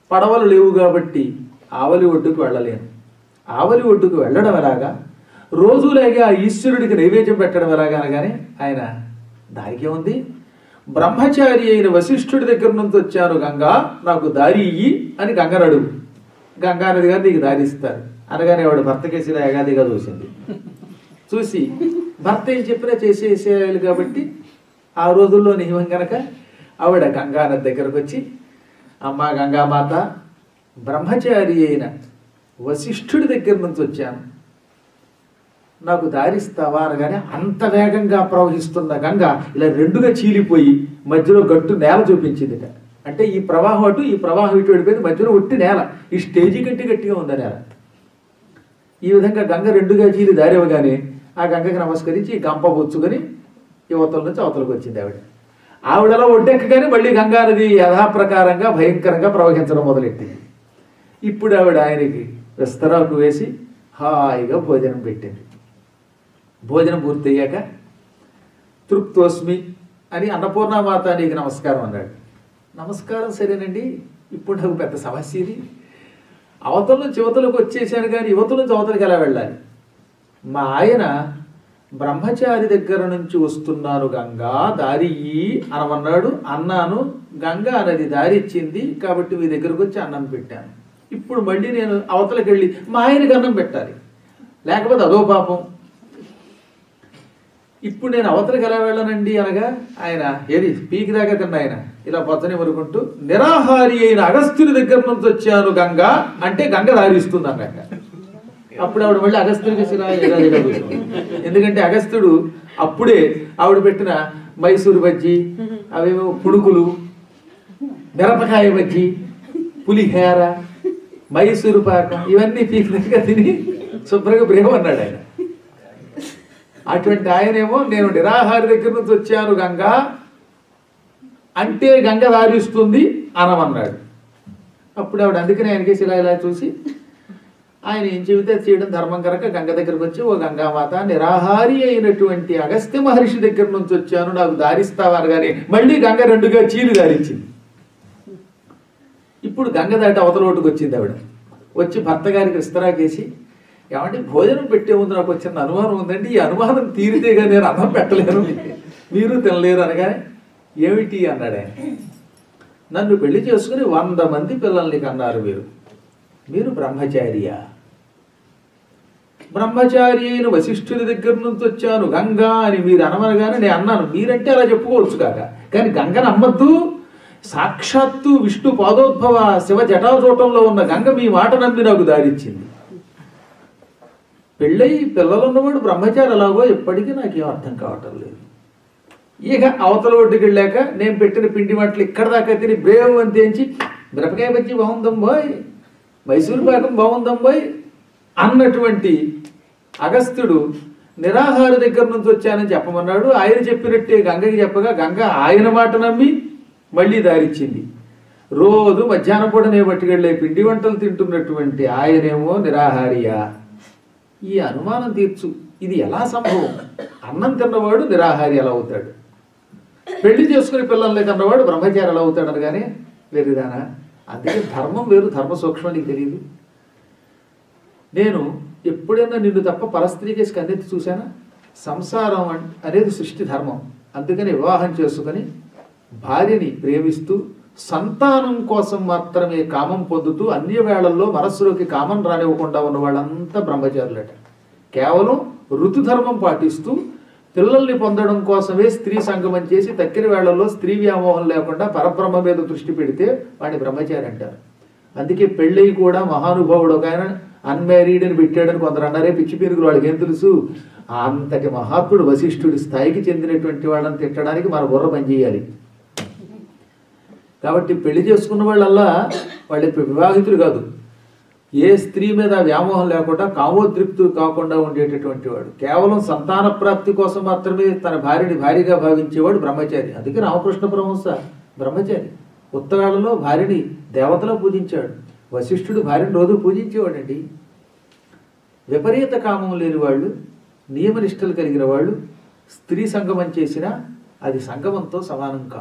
పడవలు లేవు కాబట్టి ఆవలి ఒడ్డుకు వెళ్ళలేను ఆవలి ఒడ్డుకు వెళ్ళడం ఎలాగా రోజులాగే ఆ ఈశ్వరుడికి నైవేద్యం పెట్టడం ఎలాగా అనగానే ఆయన దానికి ఉంది బ్రహ్మచారి అయిన వశిష్ఠుడి దగ్గర నుంచి వచ్చాను గంగా నాకు దారి ఇయ్యి అని గంగను అడుగు గంగా నది గారు నీకు దారి ఇస్తారు అనగానే వాడు భర్త కేసిన ఏగాదిగా చూసింది చూసి భర్త ఏం చెప్పినా చేసేసేయాలి కాబట్టి ఆ రోజుల్లో నియమం కనుక ఆవిడ గంగా నది దగ్గరకు వచ్చి అమ్మ గంగామాత బ్రహ్మచారి అయిన వశిష్ఠుడి దగ్గర నుంచి వచ్చాను నాకు దారిస్తావా అనగానే అంత వేగంగా ప్రవహిస్తున్న గంగ ఇలా రెండుగా చీలిపోయి మధ్యలో గట్టు నేల చూపించిందిట అంటే ఈ ప్రవాహం అటు ఈ ప్రవాహం ఇటు వెళ్ళిపోయింది మధ్యలో ఒట్టి నేల ఈ స్టేజీ కంటే గట్టిగా ఉంది ఆ నేల ఈ విధంగా గంగ రెండుగా చీలి దారివ్వగానే ఆ గంగకి నమస్కరించి ఈ గంప పుచ్చుకొని యువతల నుంచి అవతలకు వచ్చింది ఆవిడ ఆవిడలా ఒడ్డెక్కగానే మళ్ళీ గంగా నది యథాప్రకారంగా భయంకరంగా ప్రవహించడం మొదలెట్టింది ఇప్పుడు ఆవిడ ఆయనకి విస్తరాకు వేసి హాయిగా భోజనం పెట్టింది భోజనం పూర్తయ్యాక తృప్తోస్మి అని అన్నపూర్ణమాత నీకు నమస్కారం అన్నాడు నమస్కారం సరేనండి ఇప్పుడు నాకు పెద్ద సమస్య ఇది అవతల నుంచి యువతలకు వచ్చేసాను కానీ యువతల నుంచి అవతలకి ఎలా వెళ్ళాలి మా ఆయన బ్రహ్మచారి దగ్గర నుంచి వస్తున్నాను గంగా దారి ఇయ్యి అనమన్నాడు అన్నాను గంగా అనేది దారి ఇచ్చింది కాబట్టి మీ దగ్గరకు వచ్చి అన్నం పెట్టాను ఇప్పుడు మళ్ళీ నేను అవతలకి వెళ్ళి మా ఆయనకి అన్నం పెట్టాలి లేకపోతే అదో పాపం ఇప్పుడు నేను అవతలకి ఎలా వెళ్ళనండి అనగా ఆయన ఏది పీకి దాకా తిన్న ఆయన ఇలా పొచ్చని మరుకుంటూ నిరాహారి అయిన అగస్త్యుని దగ్గర నుంచి వచ్చాను గంగ అంటే గంగ దారిస్తుంది అన్నాక అప్పుడు ఆవిడ మళ్ళీ అగస్త్యుడికి శిలా ఇలా ఇలా కూర్చుంది. ఎందుకంటే అగస్త్యుడు అప్పుడే ఆవిడ పెట్టిన మైసూరు బజ్జి అవేమో పుణుకులు మిరపకాయ బజ్జి పులిహేర మైసూరు పాకం ఇవన్నీ పీకినట్టుగా తిని శుభ్రంగా బ్రేవ్ అన్నాడు ఆయన అటువంటి ఆయనేమో నేను నిరాహారి దగ్గర నుంచి వచ్చాను గంగ అంటే గంగ దారిస్తుంది అనమన్నాడు అప్పుడు ఆవిడ అందుకని ఆయనకి ఇలా ఇలా చూసి ఆయన ఏం చెబితే అది చేయడం ధర్మం కనుక గంగ దగ్గరకు వచ్చి ఓ గంగామాత నిరాహారి అయినటువంటి అగస్త్య మహర్షి దగ్గర నుంచి వచ్చాను నాకు దారిస్తావా అనగానే మళ్ళీ గంగ రెండుగా చీలి దారించింది ఇప్పుడు గంగ దాటి అవతల ఒడ్డుకు వచ్చింది ఆవిడ వచ్చి భర్త గారికి విస్తరాకేసి ఏమంటే భోజనం పెట్టే ముందు నాకు వచ్చిన అనుమానం ఉందండి ఈ అనుమానం తీరితేగా నేను అన్నం పెట్టలేను మీరు తినలేరు అనగానే ఏమిటి అన్నాడు ఆయన నన్ను పెళ్లి చేసుకుని వంద మంది పిల్లల్ని కన్నారు మీరు మీరు బ్రహ్మచారియా బ్రహ్మచారి అయిన వశిష్ఠుని దగ్గర నుంచి వచ్చాను గంగా అని మీరు అనమనగానే నేను అన్నాను మీరంటే అలా చెప్పుకోవచ్చు కాక కానీ గంగను అమ్మద్దు సాక్షాత్తు విష్ణు పాదోద్భవ శివ జటాజూటంలో ఉన్న గంగ మీ మాట నమ్మి నాకు దారిచ్చింది పెళ్ళై పిల్లలున్నవాడు బ్రహ్మచారి ఎలాగో ఎప్పటికీ నాకేం అర్థం కావటం లేదు ఇక అవతల ఒడ్డుకి వెళ్ళాక నేను పెట్టిన పిండి వంటలు ఇక్కడ దాకా తిని బ్రేవ్ అని తేంచి మిరపకాయ బజ్జి బాగుందాం బాయ్ మైసూరు పాకం బాగుందాం బాయ్ అన్నటువంటి అగస్త్యుడు నిరాహార దగ్గర నుంచి వచ్చానని చెప్పమన్నాడు ఆయన చెప్పినట్టే గంగకి చెప్పగా గంగ ఆయన మాట నమ్మి మళ్ళీ దారిచ్చింది రోజు మధ్యాహ్నం పూట నేను పట్టుకెళ్ళే పిండి వంటలు తింటున్నటువంటి ఆయనేమో నిరాహారియా ఈ అనుమానం తీర్చు ఇది ఎలా సంభవం అన్నం తిన్నవాడు నిరాహారి ఎలా అవుతాడు పెళ్లి చేసుకుని పిల్లల్ని కన్నవాడు బ్రహ్మచారి ఎలా అవుతాడు అనగానే వేరుదానా అందుకే ధర్మం వేరు ధర్మ సూక్ష్మం నీకు తెలియదు నేను ఎప్పుడైనా నిన్ను తప్ప పరస్త్రీకి కన్నెత్తి చూశానా సంసారం అన్- అనేది సృష్టి ధర్మం అందుకని వివాహం చేసుకుని భార్యని ప్రేమిస్తూ సంతానం కోసం మాత్రమే కామం పొందుతూ అన్ని వేళల్లో మనస్సులోకి కామం రానివ్వకుండా ఉన్న వాళ్ళంతా బ్రహ్మచారులట కేవలం ఋతుధర్మం పాటిస్తూ పిల్లల్ని పొందడం కోసమే స్త్రీ సంగమం చేసి తక్కిన వేళల్లో స్త్రీ వ్యామోహం లేకుండా పరబ్రహ్మ మీద దృష్టి పెడితే వాడిని బ్రహ్మచారి అంటారు అందుకే పెళ్ళయి కూడా మహానుభావుడు ఒక ఆయన అన్మ్యారీడ్ అని పెట్టాడని కొందరు అన్నారే పిచ్చి పీరుగులు వాళ్ళకి ఏం తెలుసు అంతటి మహాత్ముడు వశిష్ఠుడి స్థాయికి చెందినటువంటి వాళ్ళని తిట్టడానికి మన బుర్ర పనిచేయాలి కాబట్టి పెళ్లి చేసుకున్న వాళ్ళల్లా వాళ్ళ వివాహితులు కాదు ఏ స్త్రీ మీద వ్యామోహం లేకుండా కామోద్రిక్తులు కాకుండా ఉండేటటువంటి వాడు కేవలం సంతాన ప్రాప్తి కోసం మాత్రమే తన భార్యని భార్యగా భావించేవాడు బ్రహ్మచారి అందుకే రామకృష్ణ పరమహంస బ్రహ్మచారి ఉత్తరాలలో భార్యని దేవతలో పూజించాడు వశిష్ఠుడు భార్యని రోజు పూజించేవాడండి విపరీత కామం లేని వాళ్ళు నియమనిష్టలు కలిగిన వాళ్ళు స్త్రీ సంగమం చేసినా అది సంగమంతో సమానం కాదు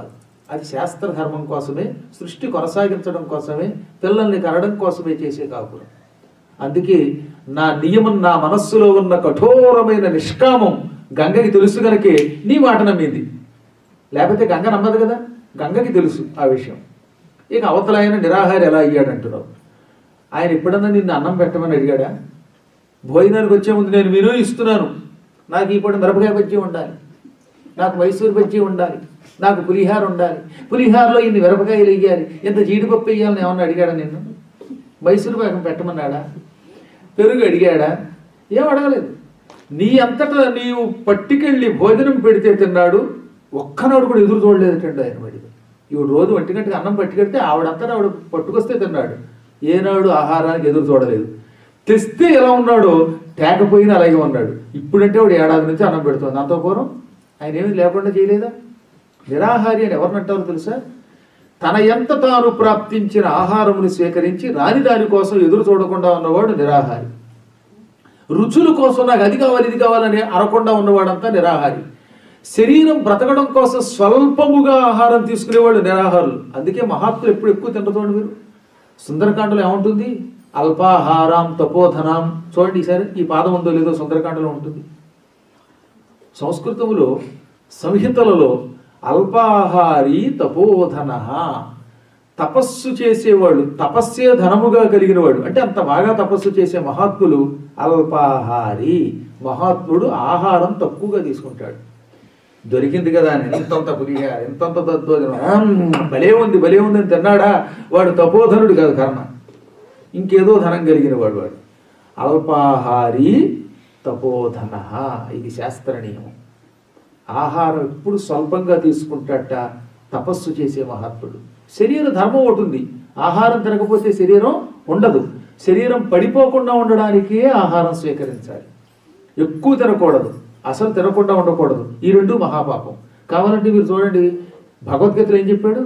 అది శాస్త్ర ధర్మం కోసమే సృష్టి కొనసాగించడం కోసమే పిల్లల్ని కనడం కోసమే చేసే కాపురం అందుకే నా నియమం నా మనస్సులో ఉన్న కఠోరమైన నిష్కామం గంగకి తెలుసు గనకే నీ మాట నమ్మింది లేకపోతే గంగ నమ్మదు కదా గంగకి తెలుసు ఆ విషయం ఇక అవతల ఆయన నిరాహారి ఎలా అయ్యాడంటున్నావు ఆయన ఎప్పుడన్నా నిన్ను అన్నం పెట్టమని అడిగాడా భోజనానికి వచ్చే ముందు నేను విను ఇస్తున్నాను నాకు ఇప్పుడు మిరపకాయ బజ్జీ ఉండాలి నాకు మైసూర్ బజ్జీ ఉండాలి నాకు పులిహార ఉండాలి పులిహారలో ఇన్ని మిరపకాయలు వేయాలి ఎంత జీడిపప్పు వేయాలని ఏమన్నా అడిగాడా నిన్ను మైసూర్ పాకం పెట్టమన్నాడా పెరుగు అడిగాడా ఏం అడగలేదు నీ అంతటా నీవు పట్టుకెళ్ళి భోజనం పెడితే తిన్నాడు ఒక్కనాడు కూడా ఎదురు చూడలేదటండి ఆయన వాడికి ఇవి రోజు ఒంటి గంటకి అన్నం పట్టుకెడితే ఆవిడంతా ఆవిడ పట్టుకొస్తే తిన్నాడు ఏనాడు ఆహారానికి ఎదురు చూడలేదు తెస్తే ఎలా ఉన్నాడో తేకపోయినా అలాగే ఉన్నాడు ఇప్పుడంటే వాడు ఏడాది నుంచి అన్నం పెడుతుంది అంత పూర్వం ఆయన ఏమీ లేకుండా చేయలేదా నిరాహారి అని ఎవరినంటారో తెలుసా తన ఎంత తాను ప్రాప్తించిన ఆహారమును స్వీకరించి రాని దాని కోసం ఎదురు చూడకుండా ఉన్నవాడు నిరాహారి రుచుల కోసం నాకు అది కావాలి ఇది కావాలని అనకుండా ఉన్నవాడంతా నిరాహారి శరీరం బ్రతకడం కోసం స్వల్పముగా ఆహారం తీసుకునేవాళ్ళు నిరాహారులు అందుకే మహాత్ములు ఎప్పుడు ఎక్కువ తింటతోండి మీరు సుందరకాండలో ఏముంటుంది అల్పాహారం తపోధనం చూడండి ఈసారి ఈ పాదం ఉందో లేదో సుందరకాండలో ఉంటుంది సంస్కృతములో సంహితలలో అల్పాహారి తపోధన తపస్సు చేసేవాడు తపస్సే ధనముగా కలిగిన వాడు అంటే అంత బాగా తపస్సు చేసే మహాత్ములు అల్పాహారి మహాత్ముడు ఆహారం తక్కువగా తీసుకుంటాడు దొరికింది కదా అని ఎంతంత పులిహార ఎంతంత దద్దోజనం ఆమ్, భలే ఉంది భలే ఉంది అని తిన్నాడా వాడు తపోధనుడు కాదు కర్మ ఇంకేదో ధనం కలిగిన వాడు వాడు అల్పాహారి తపోధన ఇది శాస్త్ర నియమం ఆహారం ఎప్పుడు స్వల్పంగా తీసుకుంటాట తపస్సు చేసే మహాత్ముడు శరీర ధర్మం ఒకటి ఉంది ఆహారం తినకపోతే శరీరం ఉండదు శరీరం పడిపోకుండా ఉండడానికే ఆహారం స్వీకరించాలి ఎక్కువ తినకూడదు అసలు తినకుండా ఉండకూడదు ఈ రెండు మహాపాపం కావాలంటే మీరు చూడండి భగవద్గీతలో ఏం చెప్పాడు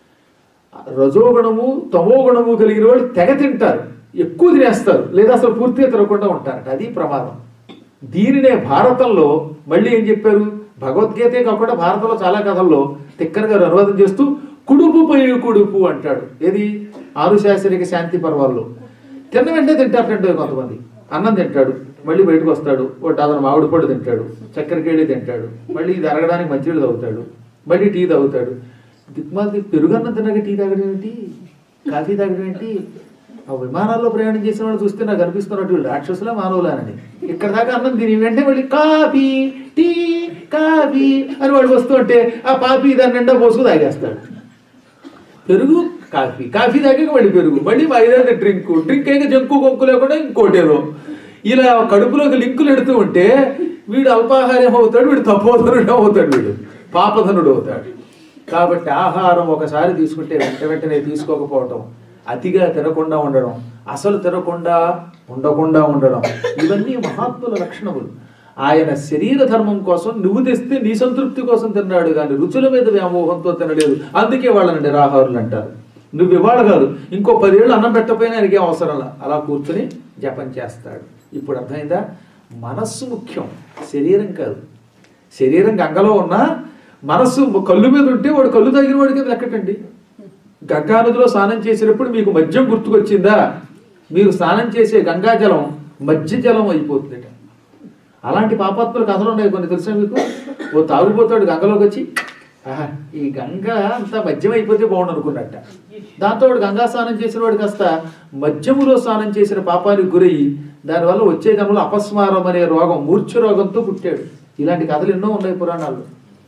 రజోగుణము తమోగుణము కలిగిన వాళ్ళు తెగ తింటారు ఎక్కువ తినేస్తారు లేదా అసలు పూర్తిగా తినకుండా ఉంటారట అది ప్రమాదం దీనినే భారతంలో మళ్ళీ ఏం చెప్పారు భగవద్గీతే కాకుండా భారతంలో చాలా కథల్లో తిక్కన గారు అనువాదం చేస్తూ కుడుపు పై కుడుపు అంటాడు ఏది ఆనుశాసనిక శాంతి పర్వాల్లో తిన్న వెంటనే తింటారటండి కొంతమంది అన్నం తింటాడు మళ్ళీ బయటకు వస్తాడు ఓ డజన్ మామిడి పళ్ళు తింటాడు చక్కెర కేళి తింటాడు మళ్ళీ ఇది అరగడానికి మంచినీళ్ళు తాగుతాడు మళ్ళీ టీ తాగుతాడు దిక్మాలది పెరుగన్నం తిన్నాక టీ తాగడం ఏంటి కాఫీ తాగడం ఏంటి ఆ విమానాల్లో ప్రయాణం చేసిన వాళ్ళు చూస్తే నాకు అనిపిస్తున్నట్టు వీళ్ళు రాక్షసులా మానవులానని ఇక్కడ దాకా అన్నం తిని వెంటనే మళ్ళీ కాఫీ టీ కాఫీ అని వాడు వస్తుంటే ఆ పాపి దాని నిండా పోసుకు తాగేస్తాడు పెరుగు కాఫీ కాఫీ తాగాక మళ్ళీ పెరుగు మళ్ళీ మా ఐదైదు డ్రింక్ డ్రింక్ అయితే జంకు కొంకు లేకుండా ఇంకోటేదో ఇలా కడుపులోకి లింకులు ఎడుతూ ఉంటే వీడు అల్పాహారం అవుతాడు వీడు తపోధనుడు అవుతాడు వీడు పాపధనుడు అవుతాడు కాబట్టి ఆహారం ఒకసారి తీసుకుంటే వెంట వెంటనే తీసుకోకపోవటం అతిగా తినకుండా ఉండడం అసలు తినకుండా ఉండకుండా ఉండడం ఇవన్నీ మహాత్ముల లక్షణములు ఆయన శరీర ధర్మం కోసం నువ్వు తెస్తే నీ సంతృప్తి కోసం తిన్నాడు కానీ రుచుల మీద వ్యామోహంతో తినలేదు అందుకే వాళ్ళని నిరాహారులు అంటారు నువ్వు ఇవాళ కాదు ఇంకో పదేళ్ళు అన్నం పెట్టకపోయినా ఆయనకి ఏం అవసరంలా అలా కూర్చుని జపం చేస్తాడు ఇప్పుడు అర్థమైందా మనస్సు ముఖ్యం శరీరం కాదు శరీరం గంగలో ఉన్నా మనస్సు కళ్ళు మీద ఉంటే వాడు కళ్ళు తగిన వాడికి లెక్కటండి గంగా నదిలో స్నానం చేసినప్పుడు మీకు మద్యం గుర్తుకొచ్చిందా మీరు స్నానం చేసే గంగాజలం మధ్య జలం అయిపోతుందట అలాంటి పాపాత్మల కథలు ఉన్నాయి కొన్ని తెలుసా మీకు ఓ తాగుపోతాడు గంగలోకి వచ్చి ఆహా, ఈ గంగ అంతా మద్యం అయిపోతే బాగుండు అనుకున్నట్ట దాంతో వాడు గంగా స్నానం చేసిన వాడు కాస్త మద్యములో స్నానం చేసిన పాపానికి గురయ్యి దానివల్ల వచ్చే జన్మలో అపస్మారం అనే రోగం మూర్ఛ రోగంతో పుట్టాడు ఇలాంటి కథలు ఎన్నో ఉన్నాయి పురాణాల్లో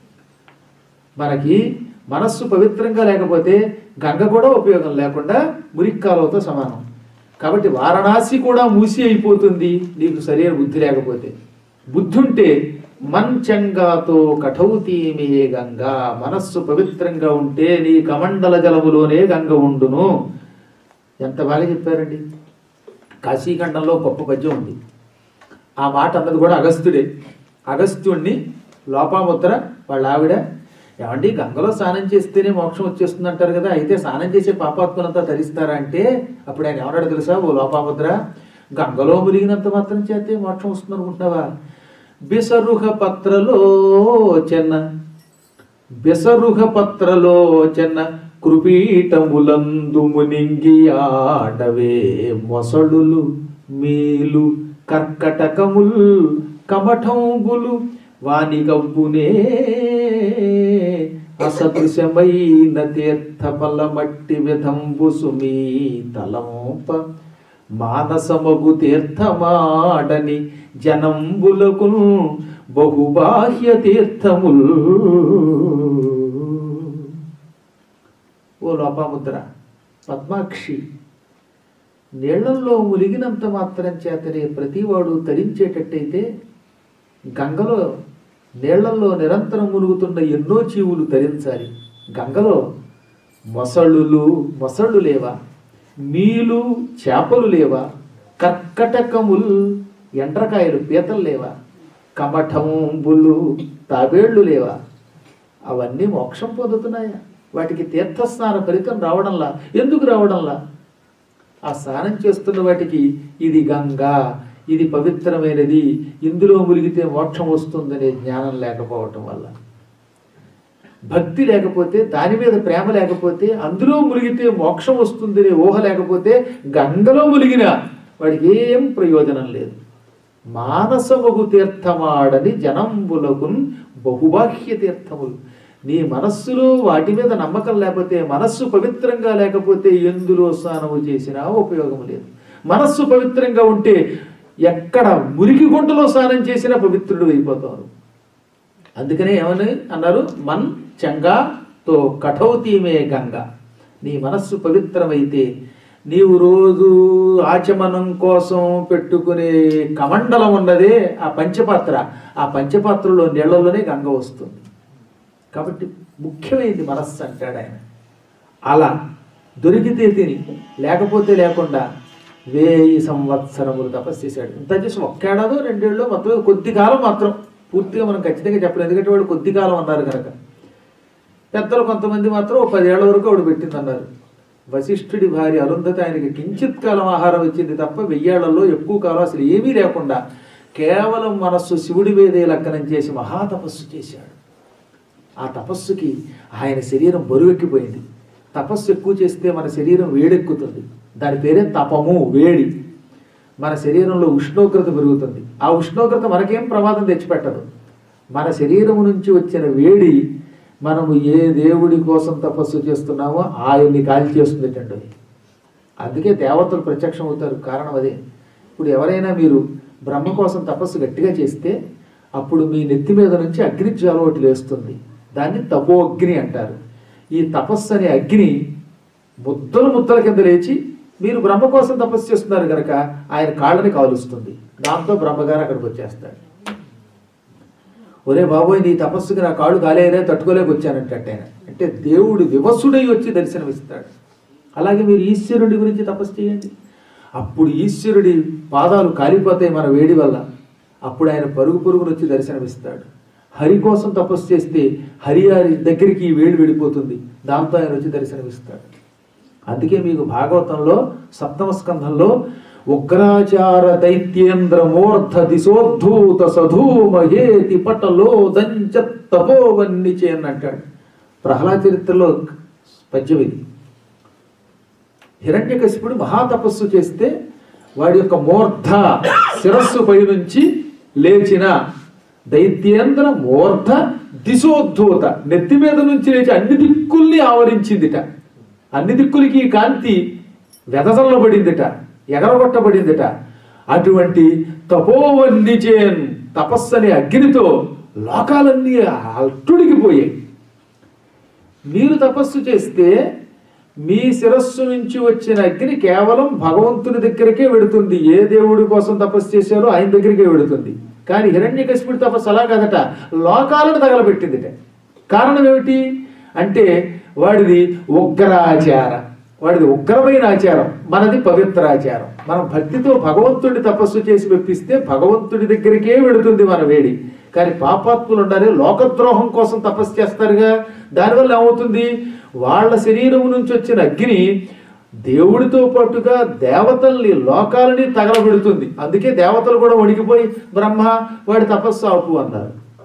మనకి మనస్సు పవిత్రంగా లేకపోతే గంగ కూడా ఉపయోగం లేకుండా మురిక్కాలతో సమానం కాబట్టి వారణాసి కూడా మూసి అయిపోతుంది నీకు సరైన బుద్ధి లేకపోతే బుద్ధి ఉంటే మంచంగాతో కఠౌతీమే గంగా మనస్సు పవిత్రంగా ఉంటే నీ కమండల జలములోనే గంగ ఉండును ఎంత బాగా చెప్పారండి కాశీఖండంలో గొప్ప పద్యం ఉంది ఆ మాట అన్నది కూడా అగస్త్యుడే అగస్త్యుణ్ణి లోపాముద్ర వాళ్ళ ఆవిడ ఏమండి గంగలో స్నానం చేస్తేనే మోక్షం వచ్చేస్తుంది అంటారు కదా అయితే స్నానం చేసే పాపాత్మలంతా తరిస్తారా అంటే అప్పుడు ఆయన ఏమన్నాడు తెలుసా ఓ లోపాముద్ర గంగలో మునిగినంత మాత్రం చేస్తే మోక్షం వస్తుంది అనుకుంటున్నావా బిసరుహ పత్రలో చెన్న బెసరుహ పత్రలోచన కృపీటములందు మునింగి ఆడవే మొసడులు మీలు కర్కటకముల్ కమఠంబులు వాని గబ్బునే అసదృశమైన తీర్థఫల మట్టి విధంబు సుమీ తలంప మానసమగు తీర్థమాడని జనంబులకు బహుబాహ్య తీర్థముల్ ఓ లోపాముద్ర పద్మాక్షి నీళ్లల్లో మునిగినంత మాత్రం చేతనే ప్రతివాడు తరించేటట్టయితే గంగలో నీళ్లల్లో నిరంతరం మునుగుతున్న ఎన్నో జీవులు తరించాలి గంగలో మొసళ్ళులు మొసళ్ళు లేవా మీలు చేపలు లేవా కర్కటకములు ఎండ్రకాయలు పీతలు లేవా కమఠంబులు తాబేళ్లు లేవా అవన్నీ మోక్షం పొందుతున్నాయా వాటికి తీర్థస్నాన ఫలితం రావడంలా ఎందుకు రావడంలా ఆ స్నానం చేస్తున్న వాటికి ఇది గంగా ఇది పవిత్రమైనది ఇందులో మునిగితే మోక్షం వస్తుందనే జ్ఞానం లేకపోవటం వల్ల భక్తి లేకపోతే దాని మీద ప్రేమ లేకపోతే అందులో మునిగితే మోక్షం వస్తుందనే ఊహ లేకపోతే గంగలో మునిగిన వాడికి ఏం ప్రయోజనం లేదు మానసముగు తీర్థమాడని జనంబులకు బహుబాహ్య తీర్థములు నీ మనస్సులో వాటి మీద నమ్మకం లేకపోతే మనస్సు పవిత్రంగా లేకపోతే ఎందులో స్నానము చేసినా ఉపయోగం లేదు మనస్సు పవిత్రంగా ఉంటే ఎక్కడ మురికి గుంటలో స్నానం చేసినా పవిత్రుడు అయిపోతారు అందుకనే ఏమని అన్నారు మన్ చంగా తో కఠౌతీమే గంగ నీ మనస్సు పవిత్రమైతే నీవు రోజు ఆచమనం కోసం పెట్టుకునే కమండలం ఉన్నదే ఆ పంచపాత్ర ఆ పంచపాత్రలో నీళ్లలోనే గంగ వస్తుంది కాబట్టి ముఖ్యమైనది మనస్సు అంటాడు ఆయన అలా దొరికితే తిని లేకపోతే లేకుండా వేయి సంవత్సరములు తపస్సు చేశాడు ఇంత చేసి ఒక్కేడాదో రెండేళ్ళు మొత్తం కొద్ది కాలం మాత్రం పూర్తిగా మనం ఖచ్చితంగా చెప్పలేదు ఎందుకంటే వాళ్ళు కొద్ది కాలం అన్నారు కనుక పెద్దలు కొంతమంది మాత్రం ఓ పదేళ్ల వరకు ఆవిడ పెట్టింది అన్నారు వశిష్ఠుడి భార్య అరుంధతి ఆయనకి కించిత్ కాలం ఆహారం ఇచ్చింది తప్ప వెయ్యేళ్లలో ఎక్కువ కాలం అసలు ఏమీ లేకుండా కేవలం మనస్సు శివుడి మీదే లక్కనం చేసి మహాతపస్సు చేశాడు ఆ తపస్సుకి ఆయన శరీరం బరువెక్కిపోయింది తపస్సు ఎక్కువ చేస్తే మన శరీరం వేడెక్కుతుంది దాని పేరే తపము వేడి మన శరీరంలో ఉష్ణోగ్రత పెరుగుతుంది ఆ ఉష్ణోగ్రత మనకేం ప్రమాదం తెచ్చిపెట్టదు మన శరీరం నుంచి వచ్చిన వేడి మనము ఏ దేవుడి కోసం తపస్సు చేస్తున్నామో ఆయన్ని కాల్చి చేస్తుందిటండి అందుకే దేవతలు ప్రత్యక్షం అవుతారు కారణం అదే ఇప్పుడు ఎవరైనా మీరు బ్రహ్మ కోసం తపస్సు గట్టిగా చేస్తే అప్పుడు మీ నెత్తి మీద నుంచి అగ్ని జ్వాల ఒకటి లేస్తుంది దాన్ని తపోగ్ని అంటారు ఈ తపస్సు అనే అగ్ని ముద్దలు ముద్దల కింద లేచి మీరు బ్రహ్మ కోసం తపస్సు చేస్తున్నారు కనుక ఆయన కాళ్ళని కాలుస్తుంది దాంతో బ్రహ్మగారు అక్కడికి వచ్చేస్తాడు ఒరే బాబోయ్ నీ తపస్సుకి నా కాళ్ళు కాలేదే తట్టుకోలేక వచ్చానంటే ఆయన అంటే దేవుడు వివసుడై వచ్చి దర్శనమిస్తాడు అలాగే మీరు ఈశ్వరుడి గురించి తపస్సు చేయండి అప్పుడు ఈశ్వరుడి పాదాలు కాలిపోతాయి మన వేడి వల్ల అప్పుడు ఆయన పరుగు పరుగును వచ్చి దర్శనమిస్తాడు హరి కోసం తపస్సు చేస్తే హరి గారి దగ్గరికి ఈ వేడి వెళ్ళిపోతుంది దాంతో ఆయన వచ్చి దర్శనమిస్తాడు అందుకే మీకు భాగవతంలో సప్తమ స్కంధంలో ఉగ్రాచార దైత్యేంద్ర మూర్ధ దిశోద్ధూత సధూమహేతి పటలో దంచ తపోవన్నిచే అని అంటాడు ప్రహ్లాద చరిత్రలో పద్యం ఇది హిరణ్యకశిపుడు మహాతపస్సు చేస్తే వాడి యొక్క మూర్ధ శిరస్సు పై నుంచి లేచిన దైత్యేంద్ర మూర్ధ దిశోద్ధూత నెత్తి మీద నుంచి లేచి అన్ని దిక్కుల్ని ఆవరించిందిట అన్ని దిక్కులకి ఈ కాంతి వెదజల్లబడిందిట ఎగరగొట్టబడిందిట అటువంటి తపోవన్నిచేన్ తపస్సు అనే అగ్నితో లోకాలన్నీ అట్టుడికిపోయాయి మీరు తపస్సు చేస్తే మీ శిరస్సు నుంచి వచ్చిన అగ్ని కేవలం భగవంతుని దగ్గరికే వెడుతుంది ఏ దేవుడి కోసం తపస్సు చేశారో ఆయన దగ్గరికే వెడుతుంది కానీ హిరణ్యకశిపుడి తపస్సు అలా కదట లోకాలను తగలబెట్టిందిట కారణం ఏమిటి అంటే వాడిది ఉగ్రాచార వాడిది ఉగ్రమైన ఆచారం మనది పవిత్రాచారం మనం భక్తితో భగవంతుడి తపస్సు చేసి మెప్పిస్తే భగవంతుడి దగ్గరికే వెడుతుంది మన వేడి కానీ పాపాత్ములు ఉండాలి లోకద్రోహం కోసం తపస్సు చేస్తారుగా దానివల్ల ఏమవుతుంది వాళ్ళ శరీరం నుంచి వచ్చిన అగ్ని దేవుడితో పాటుగా దేవతల్ని లోకాలని తగలబెడుతుంది అందుకే దేవతలు కూడా వణికిపోయి బ్రహ్మ వాడి తపస్సు ఆపు అన్నారు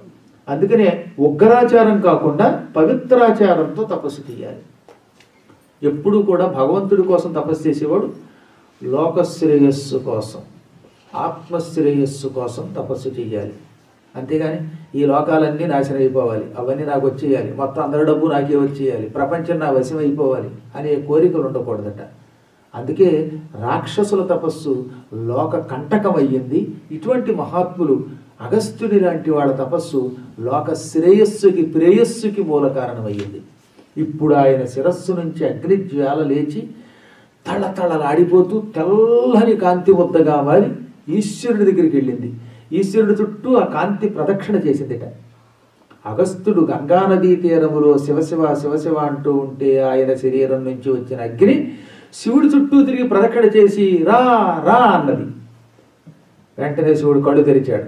అందుకనే ఉగ్రాచారం కాకుండా పవిత్రాచారంతో తపస్సు చేయాలి ఎప్పుడూ కూడా భగవంతుడి కోసం తపస్సు చేసేవాడు లోకశ్రేయస్సు కోసం ఆత్మశ్రేయస్సు కోసం తపస్సు చేయాలి అంతేగాని ఈ లోకాలన్నీ నాశనం అయిపోవాలి అవన్నీ నాకు వచ్చేయాలి మొత్తం అందరి డబ్బు నాకే వచ్చేయాలి ప్రపంచం నా వశం అయిపోవాలి అనే కోరికలు ఉండకూడదట అందుకే రాక్షసుల తపస్సు లోక కంటకం అయ్యింది ఇటువంటి మహాత్ములు అగస్త్యుని లాంటి వాళ్ళ తపస్సు లోక శ్రేయస్సుకి ప్రేయస్సుకి మూల కారణమయ్యింది ఇప్పుడు ఆయన శిరస్సు నుంచి అగ్ని జ్వాల లేచి తళతళలాడిపోతూ తెల్లని కాంతి ముద్దగా మారి ఈశ్వరుడి దగ్గరికి వెళ్ళింది ఈశ్వరుడి చుట్టూ ఆ కాంతి ప్రదక్షిణ చేసిందిట అగస్త్యుడు గంగానదీ తీరములో శివశివ శివశివ అంటూ ఉంటే ఆయన శరీరం నుంచి వచ్చిన అగ్ని శివుడి చుట్టూ తిరిగి ప్రదక్షిణ చేసి రా రా అన్నది వెంటనే శివుడు కళ్ళు తెరిచాడు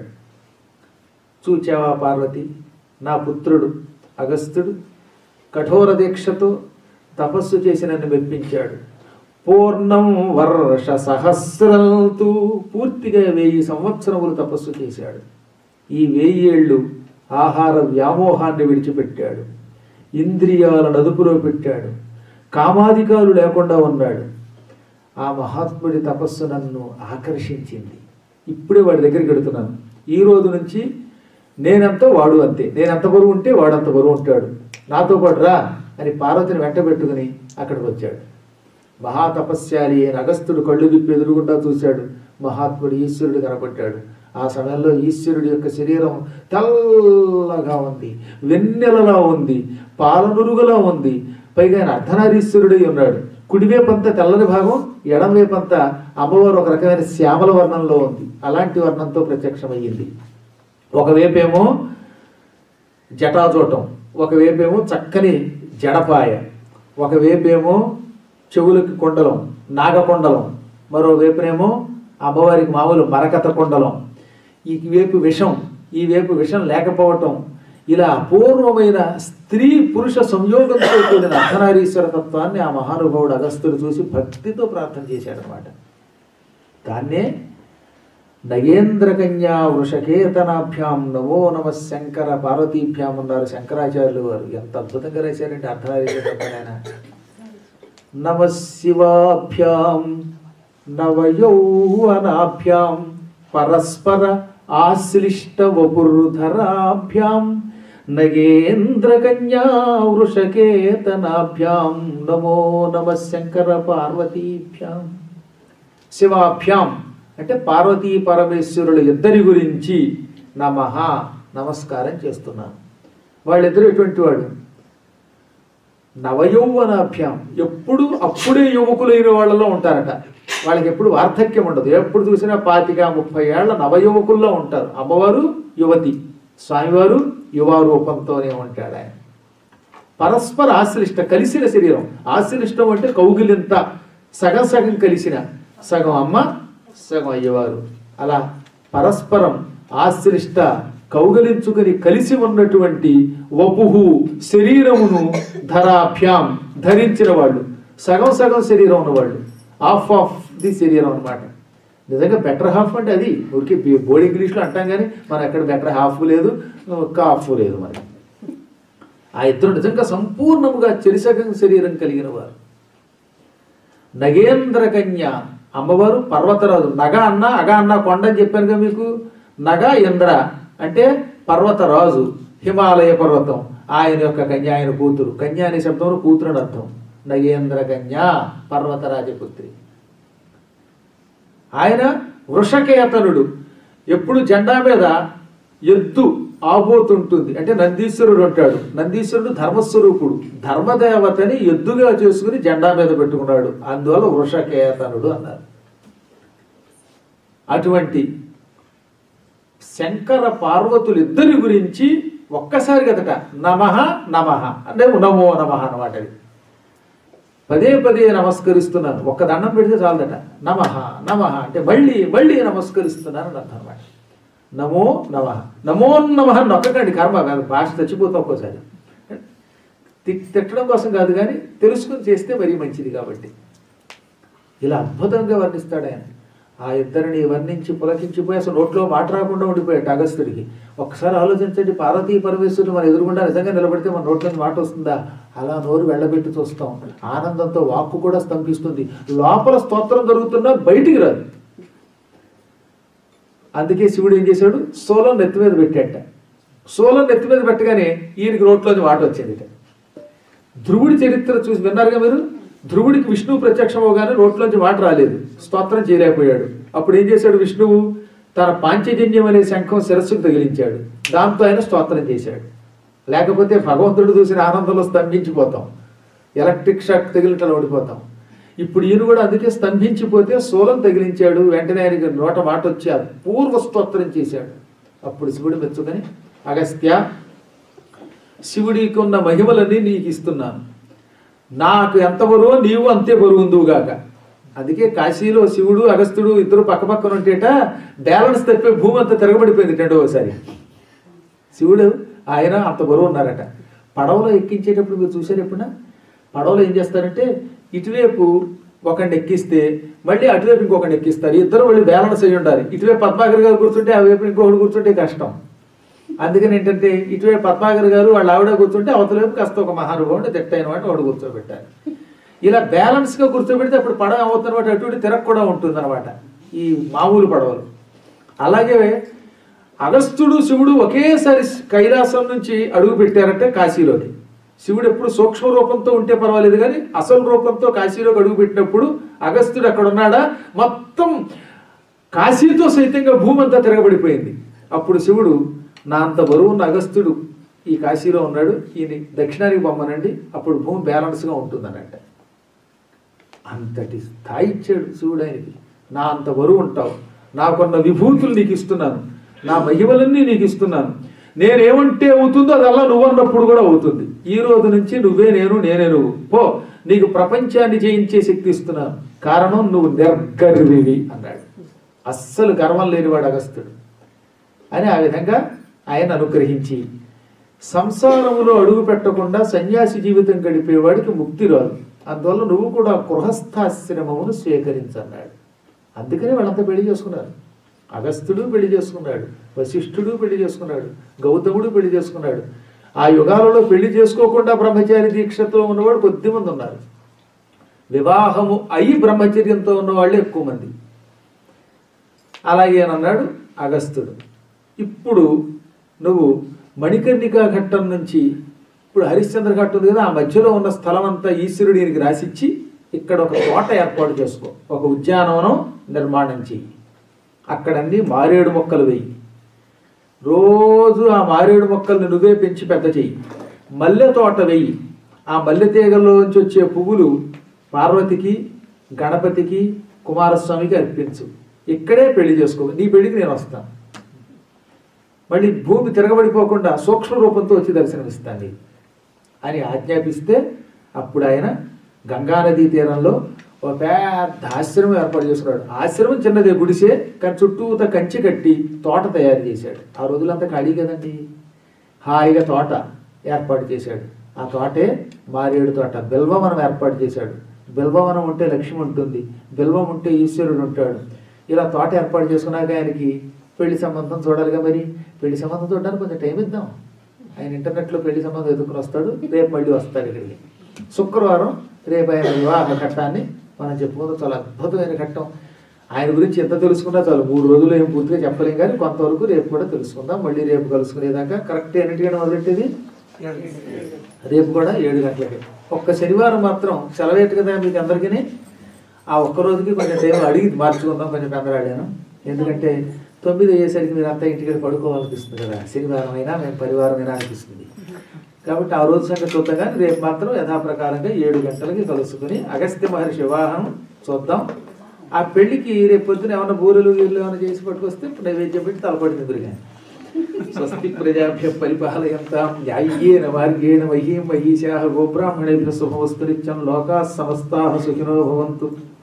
చూచావా పార్వతి నా పుత్రుడు అగస్త్యుడు కఠోర దీక్షతో తపస్సు చేసి నన్ను మెప్పించాడు పూర్ణం వర్ష సహస్రంతు పూర్తిగా వెయ్యి సంవత్సరములు తపస్సు చేశాడు ఈ వెయ్యి ఏళ్ళు ఆహార వ్యామోహాన్ని విడిచిపెట్టాడు ఇంద్రియాలను అదుపులో పెట్టాడు కామాధికారు లేకుండా ఉన్నాడు ఆ మహాత్ముడి తపస్సు నన్ను ఆకర్షించింది ఇప్పుడే వాడి దగ్గరికి వెడుతున్నాను ఈ రోజు నుంచి నేనెంత వాడు అంతే నేనెంత బరువు ఉంటే వాడంత బరువు ఉంటాడు నాతో పాటు రా అని పార్వతిని వెంట పెట్టుకుని అక్కడికి వచ్చాడు మహాతపస్యాలి అయిన అగస్త్యుడు కళ్ళు విప్పి ఎదురుగుండా చూశాడు మహాత్ముడు ఈశ్వరుడు కనపడ్డాడు ఆ సమయంలో ఈశ్వరుడి యొక్క శరీరం తెల్లగా ఉంది వెన్నెలలా ఉంది పాలనురుగులా ఉంది పైగా ఆయన అర్ధనారీశ్వరుడై ఉన్నాడు కుడివైపంతా తెల్లని భాగం ఎడంవైపంతా అమ్మవారు ఒక రకమైన శ్యామల వర్ణంలో ఉంది అలాంటి వర్ణంతో ప్రత్యక్షమయ్యింది ఒకవైపేమో జటాజోటం ఒకవైపేమో చక్కని జడపాయ ఒకవైపేమో చెవులకి కొండలం నాగకొండలం మరోవైపునేమో అమ్మవారికి మామూలు మరకత కొండలం ఈ వైపు విషం ఈ వైపు విషం లేకపోవటం ఇలా అపూర్వమైన స్త్రీ పురుష సంయోగంతో కూడిన అర్ధనారీశ్వర తత్వాన్ని ఆ మహానుభావుడు అగస్త్యుడు చూసి భక్తితో ప్రార్థన చేశాడనమాట దాన్నే నగేంద్రకన్యా వృషకేతనాభ్యాం నమో నమ శంకర పార్వతీభ్యాం అన్నారు శంకరాచార్యులు వారు ఎంత అద్భుతంగా రాశారంటే అర్ధనారీశ్వర నమ శివాభ్యాం నవయౌవనాభ్యాం పరస్పర ఆశ్లిష్ట వపుర్ధరాభ్యాం నగేంద్రకన్యా వృషకేతనాభ్యాం నమో నమ శంకర పార్వతీభ్యాం శివాభ్యాం అంటే పార్వతీ పరమేశ్వరుల ఇద్దరి గురించి నమః నమస్కారం చేస్తున్నాను వాళ్ళిద్దరు ఎటువంటి వాడు నవయౌవనాభ్యాం ఎప్పుడు అప్పుడే యువకులైన వాళ్ళలో ఉంటారట వాళ్ళకి ఎప్పుడు వార్ధక్యం ఉండదు ఎప్పుడు చూసినా పాతిక ముప్పై ఏళ్ల నవయువకుల్లో ఉంటారు అమ్మవారు యువతి స్వామివారు యువ రూపంతోనే ఉంటాడు ఆయన పరస్పర ఆశ్లిష్ట కలిసిన శరీరం ఆశ్లిష్టం అంటే కౌగిలింత సగం సగం కలిసిన సగం అమ్మ సగం అయ్యవారు అలా పరస్పరం ఆశ్లిష్ట కౌగలించుకొని కలిసి ఉన్నటువంటి వపుహు శరీరమును ధరాభ్యాం ధరించిన వాళ్ళు సగం సగం శరీరం ఉన్నవాళ్ళు హాఫ్ ఆఫ్ ది శరీరం అన్నమాట నిజంగా బెటర్ హాఫ్ అంటే అది ఊరికే బోర్డ్ ఇంగ్లీష్లో అంటాం కానీ మన ఎక్కడ బెటర్ హాఫ్ లేదు కాఫ్ లేదు మరి ఆ ఇద్దరు నిజంగా సంపూర్ణముగా చెరిసగం శరీరం కలిగిన వారు నగేంద్ర కన్య అమ్మవారు పర్వతరాజు నగ అన్న అగ అన్న కొండ అని చెప్పానుగా మీకు నగ ఇంద్ర అంటే పర్వతరాజు హిమాలయ పర్వతం ఆయన యొక్క కన్య ఆయన కూతురు కన్య అనే శబ్దంలో కూతురు అని అర్థం నగేంద్ర కన్య పర్వతరాజపుత్రి ఆయన వృషకేతనుడు ఎప్పుడు జెండా మీద ఎద్దు ఆబోతుంటుంది అంటే నందీశ్వరుడు ఉంటాడు నందీశ్వరుడు ధర్మస్వరూపుడు ధర్మదేవతని ఎద్దుగా చేసుకుని జెండా మీద పెట్టుకున్నాడు అందువల్ల వృషకేతనుడు అన్నారు అటువంటి శంకర పార్వతులు ఇద్దరి గురించి ఒక్కసారి కదట నమః నమః అంటే నమో నమః అన్నమాట అది పదే పదే నమస్కరిస్తున్నాను ఒక్క దండం పెడితే చాలదట నమః నమః అంటే మళ్ళీ మళ్ళీ నమస్కరిస్తున్నాను అని అర్థం అనమాట నమో నమ నమో నమ నొక్కకండి కర్మ కాదు భాష చచ్చిపోతాం ఒక్కోసారి తి- తిట్టడం కోసం కాదు కానీ తెలుసుకుని చేస్తే మరీ మంచిది కాబట్టి ఇలా అద్భుతంగా వర్ణిస్తాడు ఆయన ఆ ఇద్దరిని వర్ణించి పులకించిపోయి అసలు నోట్లో మాట రాకుండా ఉండిపోయాడు అగస్త్యుడికి ఒక్కసారి ఆలోచించండి పార్వతీ పరమేశ్వరుడు మన ఎదురుగుండా నిజంగా నిలబడితే మన నోట్లోంచి మాట వస్తుందా అలా నోరు వెళ్ళబెట్టి చూస్తాం ఆనందంతో వాక్కు కూడా స్తంభిస్తుంది లోపల స్తోత్రం జరుగుతున్నా బయటికి రాదు అందుకే శివుడు ఏం చేశాడు సోలం నెత్తి మీద పెట్టాట సోలం నెత్తి మీద పెట్టగానే ఈయనకి నోట్లోంచి మాట వచ్చింది ధ్రువుడి చరిత్ర చూసి విన్నారుగా మీరు ధ్రువుడికి విష్ణువు ప్రత్యక్షం అవగానే నోట్లోంచి మాట రాలేదు స్తోత్రం చేయలేకపోయాడు అప్పుడు ఏం చేశాడు విష్ణువు తన పాంచజన్యం అనే శంఖం శిరస్సుకు తగిలించాడు దాంతో ఆయన స్తోత్రం చేశాడు లేకపోతే భగవంతుడు చూసిన ఆనందంలో స్తంభించిపోతాం ఎలక్ట్రిక్ షాక్ తగిలిటలో ఓడిపోతాం ఇప్పుడు ఈయన కూడా అందుకే స్తంభించిపోతే సోలం తగిలించాడు వెంటనే ఆయనకి నోట మాట వచ్చి పూర్వ స్తోత్రం చేశాడు అప్పుడు శివుడు మెచ్చుకొని అగస్త్య శివుడికి ఉన్న మహిమలన్నీ నీకు ఇస్తున్నాను నాకు ఎంత బరువో నీవు అంతే బరువు ఉందువుగాక అందుకే కాశీలో శివుడు అగస్త్యుడు ఇద్దరు పక్క పక్కన ఉంటేట బ్యాలెన్స్ తప్పే భూమి అంతా తిరగబడిపోయింది రెండవసారి శివుడు ఆయన అంత బరువు ఉన్నారట పడవలో ఎక్కించేటప్పుడు మీరు చూసారు ఎప్పుడన్నా పడవలో ఏం చేస్తారంటే ఇటువైపు ఒకడిని ఎక్కిస్తే మళ్ళీ అటువైపు ఇంకొకటి ఎక్కిస్తారు ఇద్దరు మళ్ళీ బ్యాలెన్స్ అయ్యి ఉండాలి ఇటువైపు పద్మాకర్ గారు కూర్చుంటే ఆ వైపు ఇంకొకటి కూర్చుంటే కష్టం అందుకని ఏంటంటే ఇటువైపు పద్మాకర్ గారు వాళ్ళ ఆవిడ కూర్చుంటే అవతల వైపు కాస్త ఒక మహానుభావుడు తిట్టైన వాటి వాడు కూర్చోబెట్టారు ఇలా బ్యాలెన్స్ గా కూర్చోబెడితే అప్పుడు పడవ అవుతున్న వాటి అటు ఇటు తిరగ కూడా ఉంటుంది అనమాట ఈ మామూలు పడవలు అలాగే అగస్త్యుడు శివుడు ఒకేసారి కైలాసం నుంచి అడుగు పెట్టారంటే కాశీలోకి శివుడు ఎప్పుడు సూక్ష్మ రూపంతో ఉంటే పర్వాలేదు కానీ అసలు రూపంతో కాశీలోకి అడుగు పెట్టినప్పుడు అగస్త్యుడు అక్కడ ఉన్నాడా మొత్తం కాశీతో సైతంగా భూమి అంతా తిరగబడిపోయింది అప్పుడు శివుడు నా అంత బరువున్న అగస్త్యుడు ఈ కాశీలో ఉన్నాడు ఈయన దక్షిణానికి పొమ్మనండి అప్పుడు భూమి బ్యాలెన్స్గా ఉంటుందనంట అంతటి స్థాయి ఇచ్చాడు శివుడు ఆయనకి నా అంత బరువు ఉంటావు నాకున్న విభూతులు నీకు ఇస్తున్నాను నా మహిమలన్నీ నీకు ఇస్తున్నాను నేనేమంటే అవుతుందో అదల్లా నువ్వు అన్నప్పుడు కూడా అవుతుంది ఈ రోజు నుంచి నువ్వే నేను నేనే నువ్వు పో నీకు ప్రపంచాన్ని జయించే శక్తి ఇస్తున్నాను కారణం నువ్వు నిర్గర్వివి అన్నాడు అస్సలు గర్వం లేనివాడు అగస్త్యుడు అని ఆ విధంగా ఆయన అనుగ్రహించి సంసారములో అడుగు పెట్టకుండా సన్యాసి జీవితం గడిపేవాడికి ముక్తి రాదు అందువల్ల నువ్వు కూడా గృహస్థాశ్రమమును స్వీకరించన్నాడు అందుకనే వాళ్ళంతా పెళ్లి చేసుకున్నారు అగస్త్యుడు పెళ్లి చేసుకున్నాడు వశిష్ఠుడు పెళ్లి చేసుకున్నాడు గౌతముడు పెళ్లి చేసుకున్నాడు ఆ యుగాలలో పెళ్లి చేసుకోకుండా బ్రహ్మచారి దీక్షతో ఉన్నవాడు కొద్దిమంది ఉన్నారు వివాహము అయి బ్రహ్మచర్యంతో ఉన్న వాళ్ళు ఎక్కువ మంది అలాగే అన్నాడు అగస్త్యుడు ఇప్పుడు నువ్వు మణికర్ణికా ఘట్టం నుంచి ఇప్పుడు హరిశ్చంద్ర ఘట్టం ఉంది కదా ఆ మధ్యలో ఉన్న స్థలం అంతా ఈశ్వరుడు ఈయనకి రాసిచ్చి ఇక్కడ ఒక తోట ఏర్పాటు చేసుకో ఒక ఉద్యానవనం నిర్మాణం చెయ్యి అక్కడన్నీ మారేడు మొక్కలు వేయి రోజు ఆ మారేడు మొక్కల్ని నువ్వే పెంచి పెద్ద చెయ్యి మల్లె తోట వెయ్యి ఆ మల్లె తీగల్లోంచి వచ్చే పువ్వులు పార్వతికి గణపతికి కుమారస్వామికి అర్పించు ఇక్కడే పెళ్లి చేసుకో నీ పెళ్లికి నేను వస్తాను మళ్ళీ భూమి తిరగబడిపోకుండా సూక్ష్మ రూపంతో వచ్చి దర్శనమిస్తాను నీకు అని ఆజ్ఞాపిస్తే అప్పుడు ఆయన గంగానదీ తీరంలో ఒక పెద్ద ఆశ్రమం ఏర్పాటు చేసుకున్నాడు ఆశ్రమం చిన్నదే గుడిసే కానీ చుట్టూత కంచి కట్టి తోట తయారు చేశాడు ఆ రోజులంతా ఖాళీ కదండి హాయిగా తోట ఏర్పాటు చేశాడు ఆ తోటే మారేడు తోట బిల్వవనం ఏర్పాటు చేశాడు బిల్వవనం ఉంటే లక్ష్మి ఉంటుంది బిల్వం ఉంటే ఈశ్వరుడు ఉంటాడు ఇలా తోట ఏర్పాటు చేసుకున్నాక ఆయనకి పెళ్లి సంబంధం చూడాలిగా మరి పెళ్లి సంబంధం చూడడానికి కొంచెం టైం ఇద్దాం ఆయన ఇంటర్నెట్లో పెళ్లి సంబంధం ఎదుర్కొని వస్తాడు రేపు మళ్ళీ వస్తాడు ఇక్కడికి శుక్రవారం రేపు ఆయన వివాహ ఘట్టాన్ని మనం చెప్పుకుందాం చాలా అద్భుతమైన ఘట్టం ఆయన గురించి ఎంత తెలుసుకున్నా చాలు మూడు రోజులు ఏం పూర్తిగా చెప్పలేం కానీ కొంతవరకు రేపు కూడా తెలుసుకుందాం మళ్ళీ రేపు కలుసుకునేదాకా కరెక్ట్ ఎన్నింటికైనా మొదలెట్టేది రేపు కూడా ఏడు గంటలకి ఒక్క శనివారం మాత్రం సెలవేటు కదా మీకు అందరికీ ఆ ఒక్క రోజుకి కొంచెం టైం అడిగి మార్చుకుందాం కొంచెం పెందరాడాను ఎందుకంటే తొమ్మిది అయ్యేసరికి మీరు అంతా ఇంటికి పడుకోవాలనిపిస్తుంది కదా శనివారం అయినా మేము పరివారం అయినా అనిపిస్తుంది కాబట్టి ఆ రోజు సంగతి చూద్దాం కానీ రేపు మాత్రం యథాప్రకారంగా ఏడు గంటలకి కలుసుకుని అగస్త్య మహర్షి వివాహం చూద్దాం ఆ పెళ్లికి రేపు పొద్దున ఏమైనా బూరెలు గీరెలు ఏమైనా చేసి పట్టుకొస్తే నైవేద్యం పెట్టి తలపడి నిద్రగా స్వస్తి ప్రజాభ్య పరిపాలయంతాం న్యాయ్యేన మార్గేణ మహీం మహీశాः గోబ్రాహ్మణేభ్య శుభమస్తు నిత్యం లోకాः సమస్తాः సుఖినో భవంతు